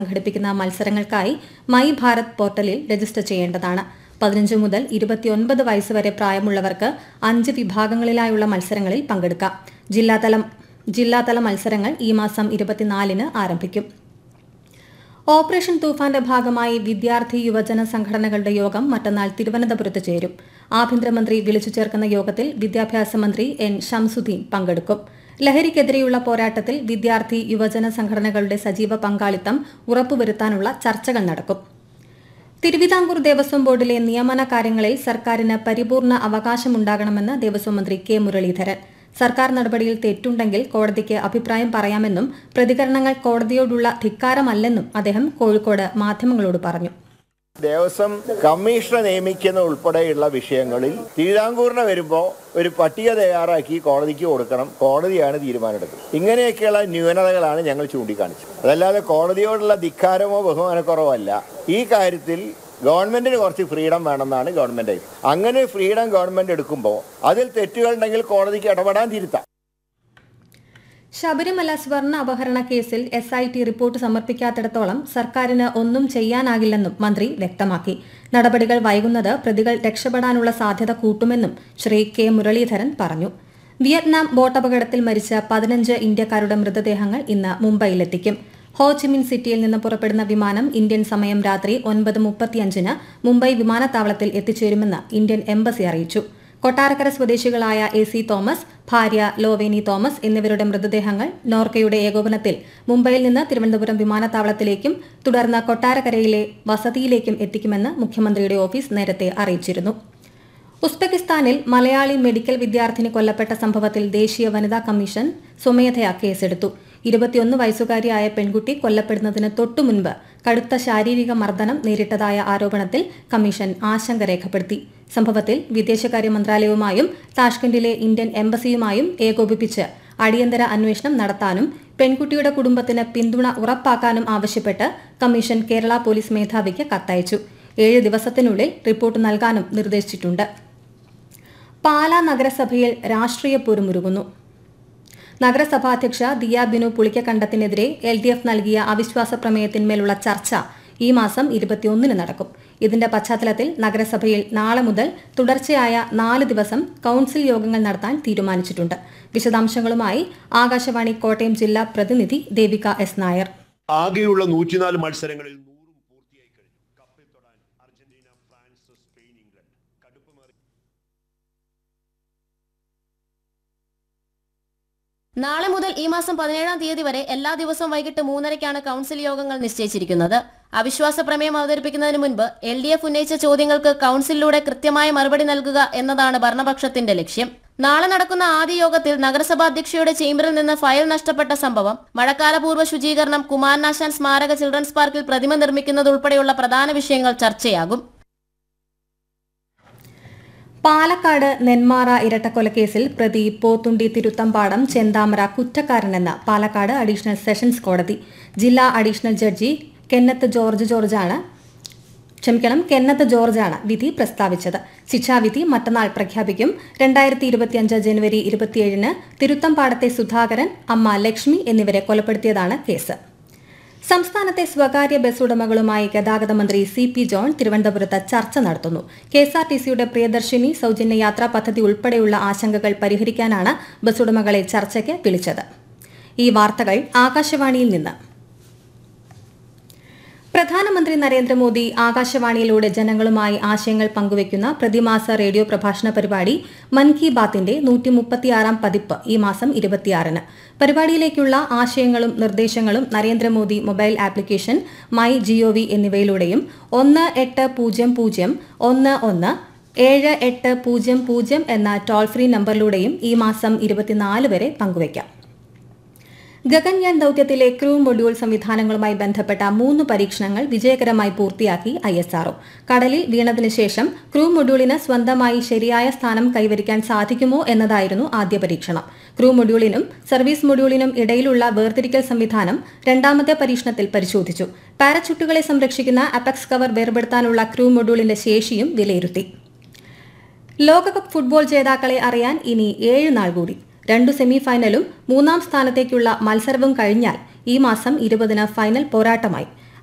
സംഘടിപ്പിക്കുന്ന മത്സരങ്ങൾക്കായി മൈ ഭാരത് പോർട്ടലിൽ രജിസ്റ്റർ ചെയ്യേണ്ടതാണ് പതിനഞ്ച് മുതൽ ഇരുപത്തിയൊൻപത് വയസ്സ് വരെ പ്രായമുള്ളവർക്ക് അഞ്ച് വിഭാഗങ്ങളിലായുള്ള മത്സരങ്ങളിൽ പങ്കെടുക്കാം ജില്ലാതല ജില്ലാതല മത്സരങ്ങൾ ഈ മാസം ഇരുപത്തിനാലിന് ആരംഭിക്കും ഓപ്പറേഷൻ തൂഫാന്റെ ഭാഗമായി വിദ്യാർത്ഥി യുവജന സംഘടനകളുടെ യോഗം മറ്റന്നാൾ തിരുവനന്തപുരത്ത് ചേരും ആഭ്യന്തരമന്ത്രി വിളിച്ചു ചേർക്കുന്ന യോഗത്തിൽ വിദ്യാഭ്യാസ മന്ത്രി എൻ ഷംസുദ്ദീൻ പങ്കെടുക്കും ലഹരിക്കെതിരെയുള്ള പോരാട്ടത്തിൽ വിദ്യാർത്ഥി യുവജന സംഘടനകളുടെ സജീവ പങ്കാളിത്തം ഉറപ്പുവരുത്താനുള്ള ചർച്ചകൾ നടക്കും തിരുവിതാംകൂർ ദേവസ്വം ബോർഡിലെ നിയമന കാര്യങ്ങളിൽ സർക്കാരിന് പരിപൂർണ അവകാശമുണ്ടാകണമെന്ന് ദേവസ്വം മന്ത്രി കെ മുരളീധരൻ സർക്കാർ നടപടിയിൽ തെറ്റുണ്ടെങ്കിൽ കോടതിക്ക് അഭിപ്രായം പറയാമെന്നും പ്രതികരണങ്ങൾ കോടതിയോടുള്ള ധിക്കാരമല്ലെന്നും അദ്ദേഹം കോഴിക്കോട് മാധ്യമങ്ങളോട് പറഞ്ഞു ദേവസ്വം കമ്മീഷണറെ നിയമിക്കുന്ന ഉൾപ്പെടെയുള്ള വിഷയങ്ങളിൽ തിരുവിതാംകൂറിന് വരുമ്പോൾ ഒരു പട്ടിക തയ്യാറാക്കി കോടതിക്ക് കൊടുക്കണം കോടതിയാണ് തീരുമാനമെടുക്കുന്നത് ഇങ്ങനെയൊക്കെയുള്ള ന്യൂനതകളാണ് ഞങ്ങൾ ചൂണ്ടിക്കാണിച്ചത് അതല്ലാതെ കോടതിയോടുള്ള ധിക്കാരമോ ബഹുമാനക്കുറവോ അല്ല ഈ കാര്യത്തിൽ ഗവൺമെന്റിന് കുറച്ച് ഫ്രീഡം വേണമെന്നാണ് ഗവൺമെന്റ് അഭിപ്രായം. അങ്ങനെ ഫ്രീഡം ഗവൺമെന്റ് എടുക്കുമ്പോൾ അതിൽ തെറ്റുകളുണ്ടെങ്കിൽ കോടതിക്ക് ഇടപെടാൻ തിരുത്താം ശബരിമല സ്വർണ്ണ അപഹരണ കേസിൽ എസ് ഐ ടി റിപ്പോർട്ട് സമർപ്പിക്കാത്തിടത്തോളം സർക്കാരിന് ഒന്നും ചെയ്യാനാകില്ലെന്നും മന്ത്രി വ്യക്തമാക്കി നടപടികൾ വൈകുന്നത് പ്രതികൾ രക്ഷപ്പെടാനുള്ള സാധ്യത കൂട്ടുമെന്നും ശ്രീ കെ മുരളീധരൻ പറഞ്ഞു വിയറ്റ്നാം ബോട്ടപകടത്തിൽ മരിച്ച പതിനഞ്ച് ഇന്ത്യക്കാരുടെ മൃതദേഹങ്ങൾ ഇന്ന് മുംബൈയിലെത്തിക്കും ഹോച്ചിമിൻ സിറ്റിയിൽ നിന്ന് പുറപ്പെടുന്ന വിമാനം ഇന്ത്യൻ സമയം രാത്രി ഒൻപത് മുപ്പത്തിയഞ്ചിന് മുംബൈ വിമാനത്താവളത്തിൽ എത്തിച്ചേരുമെന്ന് ഇന്ത്യൻ എംബസി അറിയിച്ചു കൊട്ടാരക്കര സ്വദേശികളായ എ സി തോമസ് ഭാര്യ ലോവേനി തോമസ് എന്നിവരുടെ മൃതദേഹങ്ങൾ നോർക്കയുടെ ഏകോപനത്തിൽ മുംബൈയിൽ നിന്ന് തിരുവനന്തപുരം വിമാനത്താവളത്തിലേക്കും തുടർന്ന് കൊട്ടാരക്കരയിലെ വസതിയിലേക്കും എത്തിക്കുമെന്ന് മുഖ്യമന്ത്രിയുടെ ഓഫീസ് നേരത്തെ അറിയിച്ചിരുന്നു ഉസ്ബെക്കിസ്ഥാനിൽ മലയാളി മെഡിക്കൽ വിദ്യാർത്ഥിനി കൊല്ലപ്പെട്ട സംഭവത്തിൽ ദേശീയ വനിതാ കമ്മീഷൻ സ്വമേധയാ കേസെടുത്തു ഇരുപത്തിയൊന്ന് വയസ്സുകാരിയായ പെൺകുട്ടി കൊല്ലപ്പെടുന്നതിന് തൊട്ടുമുൻപ് കടുത്ത ശാരീരിക മർദ്ദനം നേരിട്ടതായ ആരോപണത്തിൽ കമ്മീഷൻ ആശങ്ക രേഖപ്പെടുത്തി സംഭവത്തിൽ വിദേശകാര്യ മന്ത്രാലയവുമായും താഷ്കന്റിലെ ഇന്ത്യൻ എംബസിയുമായും ഏകോപിപ്പിച്ച് അടിയന്തര അന്വേഷണം നടത്താനും പെൺകുട്ടിയുടെ കുടുംബത്തിന് പിന്തുണ ഉറപ്പാക്കാനും ആവശ്യപ്പെട്ട് കമ്മീഷൻ കേരള പോലീസ് മേധാവിക്ക് കത്തയച്ചു ഏഴ് ദിവസത്തിനുള്ളിൽ റിപ്പോർട്ട് നൽകാനും നിർദ്ദേശിച്ചിട്ടുണ്ട് പാലാ നഗരസഭയിൽ രാഷ്ട്രീയ പോരുമുരുകുന്നു നഗരസഭാ അധ്യക്ഷ ദിയ ബിനു പുളിക്കക്കണ്ടത്തിനെതിരെ എൽ ഡി എഫ് നൽകിയ അവിശ്വാസ പ്രമേയത്തിന്മേലുള്ള ചർച്ച ഈ മാസം ഇരുപത്തിയൊന്നിന് നടക്കും ഇതിന്റെ പശ്ചാത്തലത്തിൽ നഗരസഭയിൽ നാളെ മുതൽ തുടർച്ചയായ നാല് ദിവസം കൌൺസിൽ യോഗങ്ങൾ നടത്താൻ തീരുമാനിച്ചിട്ടുണ്ട് വിശദാംശങ്ങളുമായി ആകാശവാണി കോട്ടയം ജില്ലാ പ്രതിനിധി ദേവിക എസ് നായർ ആകെയുള്ള നൂറ്റിനാല് മത്സരങ്ങളിൽ നൂറും പൂർത്തിയായി കഴിഞ്ഞു കപ്പിൽ തൊടാൻ അർജന്റീന ഫ്രാൻസ് സ്പെയിൻ ഇംഗ്ലണ്ട് കടുപ്പമേറി നാളെ മുതൽ ഈ മാസം പതിനേഴാം തീയതി വരെ എല്ലാ ദിവസവും വൈകിട്ട് മൂന്നരയ്ക്കാണ് കൌൺസിൽ യോഗങ്ങൾ നിശ്ചയിച്ചിരിക്കുന്നത് അവിശ്വാസ പ്രമേയം അവതരിപ്പിക്കുന്നതിന് മുൻപ് എൽ ഡി എഫ് ഉന്നയിച്ച ചോദ്യങ്ങൾക്ക് കൌൺസിലിലൂടെ കൃത്യമായ മറുപടി നൽകുക എന്നതാണ് ഭരണപക്ഷത്തിന്റെ ലക്ഷ്യം നാളെ നടക്കുന്ന ആദ്യ യോഗത്തിൽ നഗരസഭാ അധ്യക്ഷയുടെ ചേംബറിൽ നിന്ന് ഫയൽ നഷ്ടപ്പെട്ട സംഭവം മഴക്കാലപൂർവ്വ ശുചീകരണം കുമാരനാശാൻ സ്മാരക ചിൽഡ്രൻസ് പാർക്കിൽ പ്രതിമ നിർമ്മിക്കുന്നത് ഉൾപ്പെടെയുള്ള പ്രധാന വിഷയങ്ങൾ ചർച്ചയാകും പാലക്കാട് നെന്മാറ ഇരട്ടക്കൊലക്കേസിൽ പ്രതി പോത്തുണ്ടി തിരുത്തമ്പാടം ചെന്താമര കുറ്റക്കാരനെന്ന് പാലക്കാട് അഡീഷണൽ സെഷൻസ് കോടതി ജില്ലാ അഡീഷണൽ ജഡ്ജി കെന്നത്ത് ജോർജ് ജോർജാണ് ക്ഷമിക്കണം കെന്നത്ത് ജോർജാണ് വിധി പ്രസ്താവിച്ചത് ശിക്ഷാവിധി മറ്റന്നാൾ പ്രഖ്യാപിക്കും രണ്ടായിരത്തി ഇരുപത്തിയഞ്ച് ജനുവരി ഇരുപത്തിയേഴിന് തിരുത്തമ്പാടത്തെ സുധാകരൻ അമ്മ ലക്ഷ്മി എന്നിവരെ കൊലപ്പെടുത്തിയതാണ് കേസ് സംസ്ഥാനത്തെ സ്വകാര്യ ബസ് ഉടമകളുമായി ഗതാഗത മന്ത്രി സി പി ജോൺ തിരുവനന്തപുരത്ത് ചർച്ച നടത്തുന്നു കെ എസ് ആർ ടി സിയുടെ പ്രിയദർശിനി സൗജന്യ യാത്രാ പദ്ധതി ഉൾപ്പെടെയുള്ള ആശങ്കകൾ പരിഹരിക്കാനാണ് ബസ് ഉടമകളെ ചർച്ചയ്ക്ക് വിളിച്ചത് ഈ വാർത്തകൾ ആകാശവാണിയിൽ നിന്ന് പ്രധാനമന്ത്രി നരേന്ദ്രമോദി ആകാശവാണിയിലൂടെ ജനങ്ങളുമായി ആശയങ്ങൾ പങ്കുവയ്ക്കുന്ന പ്രതിമാസ റേഡിയോ പ്രഭാഷണ പരിപാടി മൻ കി ബാത്തിന്റെ നൂറ്റി മുപ്പത്തിയാറാം പതിപ്പ് ഈ മാസം ഇരുപത്തിയാറിന് പരിപാടിയിലേക്കുള്ള ആശയങ്ങളും നിർദ്ദേശങ്ങളും Narendra Modi mobile application my GOV എന്നിവയിലൂടെയും ഒന്ന് എട്ട് പൂജ്യം പൂജ്യം ഒന്ന് ഒന്ന് ഏഴ് എട്ട് പൂജ്യം പൂജ്യം എന്ന ടോൾ ഫ്രീ നമ്പറിലൂടെയും ഈ മാസം ഇരുപത്തിനാല് വരെ പങ്കുവയ്ക്കാം ഗഗൻയാൻ ദൌത്യത്തിലെ ക്രൂ മൊഡ്യൂൾ സംവിധാനങ്ങളുമായി ബന്ധപ്പെട്ട മൂന്ന് പരീക്ഷണങ്ങൾ വിജയകരമായി പൂർത്തിയാക്കി ഐ എസ് ആർഒ കടലിൽ വീണതിനു ശേഷം ക്രൂ മൊഡ്യൂളിന് സ്വന്തമായി ശരിയായ സ്ഥാനം കൈവരിക്കാൻ സാധിക്കുമോ എന്നതായിരുന്നു ആദ്യ പരീക്ഷണം ക്രൂ മൊഡ്യൂളിനും സർവീസ് മൊഡ്യൂളിനും ഇടയിലുള്ള വേർതിരിക്കൽ സംവിധാനം രണ്ടാമത്തെ പരീക്ഷണത്തിൽ പരിശോധിച്ചു പാരച്യൂട്ടുകളെ സംരക്ഷിക്കുന്ന അപെക്സ് കവർ വേർപെടുത്താനുള്ള ക്രൂ മൊഡ്യൂളിന്റെ ശേഷിയും വിലയിരുത്തി ലോകകപ്പ് ഫുട്ബോൾ ജേതാക്കളെ അറിയാൻ ഇനി ഏഴ് നാൾ കൂടി രണ്ടു സെമി ഫൈനലും മൂന്നാം സ്ഥാനത്തേക്കുള്ള മത്സരവും കഴിഞ്ഞാൽ ഈ മാസം ഇരുപതിന് ഫൈനൽ പോരാട്ടമായി